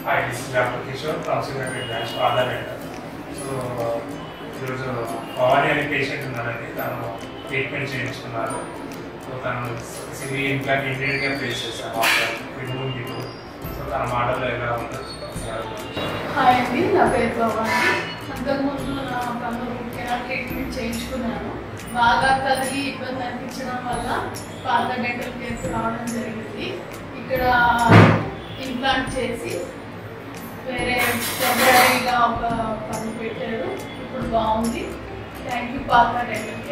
hi this is doctor Kishore consequent branch Aadhaar so ఈరోజు భవానీ అనే patient ఉన్నారండి తను ట్రీట్మెంట్ చేయించుకున్నారు సో తను సివి ఇంప్లాంట్ ఇమీడియట్గా ఫేస్ చేశాను ఆఫ్టర్ రిమూవింగ్ ది సో తన మాటలో ఎలా ఉందో హాయ్ అండి నా పేరు భవాని అంతకుముందు నా కన్ను కెనాల్ ట్రీట్మెంట్ చేయించుకున్నాను బాగా కలిగి ఇబ్బంది అనిపించడం వల్ల పాత డెంటల్ కేర్స్ రావడం జరిగింది ఇక్కడ ఇంప్లాంట్ చేసి వేరే టెంపరీగా ఒక పని పెట్టారు ఇప్పుడు బాగుంది థ్యాంక్ యూ పాత డెంటల్